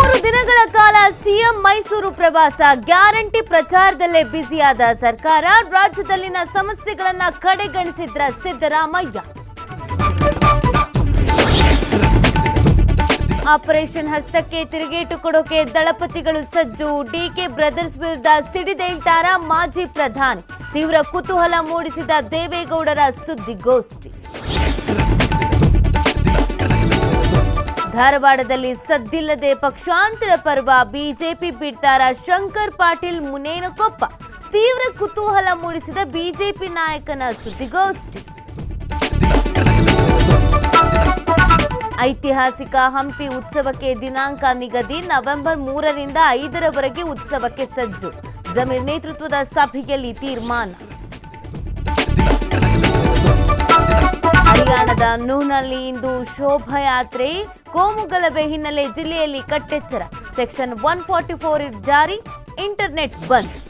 ಆರು ದಿನಗಳ ಕಾಲ ಸಿಎಂ ಮೈಸೂರು ಪ್ರವಾಸ ಗ್ಯಾರಂಟಿ ಪ್ರಚಾರದಲ್ಲೇ ಬ್ಯುಸಿಯಾದ ಸರ್ಕಾರ ರಾಜ್ಯದಲ್ಲಿನ ಸಮಸ್ಯೆಗಳನ್ನ ಕಡೆಗಣಿಸಿದ್ರ ಸಿದ್ದರಾಮಯ್ಯ ಆಪರೇಷನ್ ಹಸ್ತಕ್ಕೆ ತಿರುಗೇಟು ಕೊಡೋಕೆ ದಳಪತಿಗಳು ಸಜ್ಜು ಡಿಕೆ ಬ್ರದರ್ಸ್ ವಿರುದ್ಧ ಸಿಡಿದೇಳ್ತಾರ ಮಾಜಿ ಪ್ರಧಾನಿ ತೀವ್ರ ಕುತೂಹಲ ಮೂಡಿಸಿದ ದೇವೇಗೌಡರ ಸುದ್ದಿಗೋಷ್ಠಿ ಧಾರವಾಡದಲ್ಲಿ ಸದ್ದಿಲ್ಲದೆ ಪಕ್ಷಾಂತರ ಪರ್ವ ಬಿಜೆಪಿ ಬಿಡ್ತಾರ ಶಂಕರ್ ಪಾಟೀಲ್ ಮುನೇನಕೊಪ್ಪ ತೀವ್ರ ಕುತೂಹಲ ಮೂಡಿಸಿದ ಬಿಜೆಪಿ ನಾಯಕನ ಸುದ್ದಿಗೋಷ್ಠಿ ಐತಿಹಾಸಿಕ ಹಂಪಿ ಉತ್ಸವಕ್ಕೆ ದಿನಾಂಕ ನಿಗದಿ ನವೆಂಬರ್ ಮೂರರಿಂದ ಐದರವರೆಗೆ ಉತ್ಸವಕ್ಕೆ ಸಜ್ಜು ಜಮೀರ್ ನೇತೃತ್ವದ ಸಭೆಯಲ್ಲಿ ತೀರ್ಮಾನ ಹರಿಯಾಣದ ನೂನಲ್ಲಿ ಇಂದು ಶೋಭಾಯಾತ್ರೆ ಕೋಮುಗಲಭೆ ಹಿನ್ನೆಲೆ ಜಿಲ್ಲೆಯಲ್ಲಿ ಕಟ್ಟೆಚ್ಚರ ಸೆಕ್ಷನ್ ಒನ್ ಫಾರ್ಟಿ ಫೋರ್ ಜಾರಿ ಇಂಟರ್ನೆಟ್ ಬಂದ್